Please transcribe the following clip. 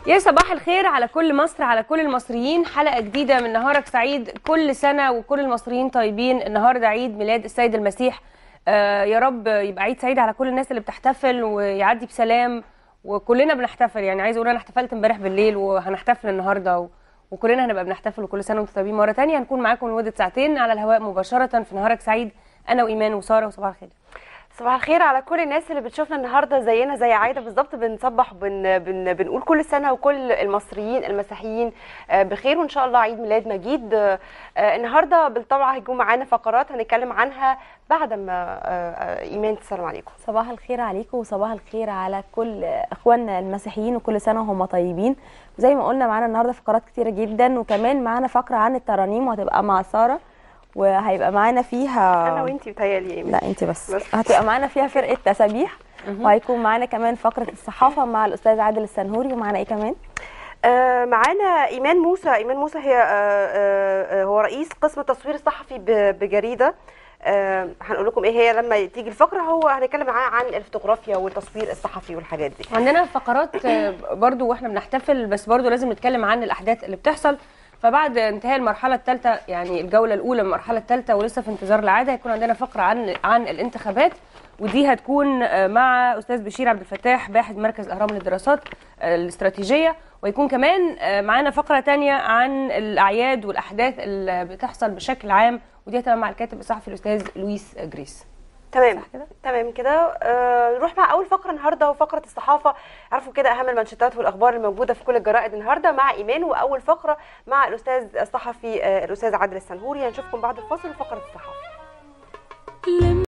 يا صباح الخير على كل مصر على كل المصريين حلقة جديدة من نهارك سعيد كل سنة وكل المصريين طيبين النهاردة عيد ميلاد السيد المسيح آه يا رب يبقى عيد سعيد على كل الناس اللي بتحتفل ويعدي بسلام وكلنا بنحتفل يعني عايزه اقول انا احتفلت امبارح بالليل وهنحتفل النهارده و... وكلنا هنبقى بنحتفل وكل سنه وانتم طيبين مره تانية هنكون معاكم لمده ساعتين على الهواء مباشره في نهارك سعيد انا وايمان وساره وصباح الخير صباح الخير على كل الناس اللي بتشوفنا النهارده زينا زي عايده بالظبط بنصبح بن بن بنقول كل سنه وكل المصريين المسيحيين آه، بخير وان شاء الله عيد ميلاد مجيد آه، آه، النهارده بالطبع هيكون معانا فقرات هنتكلم عنها بعد ما آه، آه، ايمان تسلم عليكم صباح الخير عليكم وصباح الخير على كل اخواننا المسيحيين وكل سنه وهم طيبين زي ما قلنا معانا النهارده فقرات كتيره جدا وكمان معانا فقره عن الترانيم وهتبقى مع ساره وهيبقى معانا فيها انا وانتي بتهيالي يا ايمان لا انت بس. بس. هتبقى معانا فيها فرقه تسابيح وهيكون معانا كمان فقره الصحافه مع الاستاذ عادل السنهوري ومعانا ايه كمان آه، معانا ايمان موسى ايمان موسى هي آه، آه، آه، هو رئيس قسم التصوير الصحفي ب- بجريده آه، هنقول لكم ايه هي لما تيجي الفقره هو هنتكلم معاه عن الفوتوغرافيا والتصوير الصحفي والحاجات دي عندنا فقرات آه، برضو واحنا بنحتفل بس برضو لازم نتكلم عن الاحداث اللي بتحصل فبعد انتهاء المرحله الثالثه يعني الجوله الاولى من المرحله الثالثه ولسه في انتظار العاده هيكون عندنا فقره عن عن الانتخابات ودي هتكون آه، مع استاذ بشير عبد الفتاح باحث مركز الاهرام للدراسات آه، الاستراتيجيه ويكون كمان آه، معانا فقره تانية عن الاعياد والاحداث اللي بتحصل بشكل عام ودي هتبقى مع الكاتب الصحفي الاستاذ لويس جريس تمام صح كده؟ تمام كده آه نروح مع اول فقره النهارده وفقره الصحافه عرفوا كده اهم المانشيتات والاخبار الموجوده في كل الجرائد النهارده مع ايمان واول فقره مع الاستاذ الصحفي آه الاستاذ عادل السنهوري هنشوفكم بعد الفاصل وفقره الصحافه